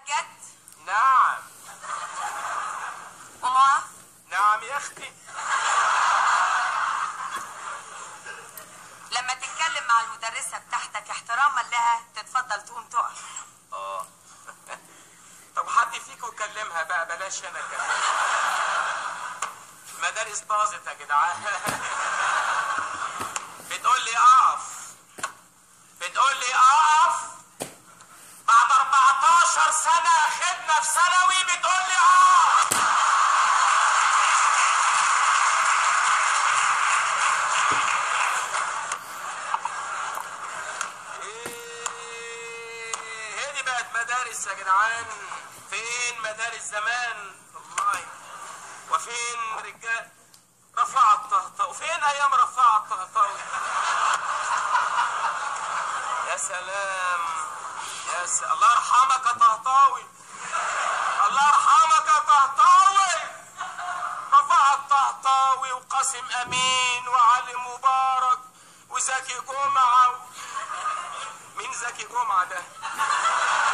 بجد نعم ومعاذ نعم يا اختي لما تتكلم مع المدرسة بتاعتك احتراما لها تتفضل تقوم تقف اه طب حد فيكم كلمها بقى بلاش انا كلمها مدارس باظت يا جدعان بتقول لي اقف بتقول لي اقف بعد 14 سنة خدمة في ثانوي بتقول لي اقف ايه هي دي بقت مدارس يا جدعان فين مدارس زمان والله وفين رجال رفع الطهطاوي فين ايام رفع الطهطاوي يا سلام يا س... الله يرحمك يا طهطاوي الله يرحمك يا طهطاوي رفع الطهطاوي وقاسم امين وعلي مبارك وزكي جمعه مين زكي جمعه ده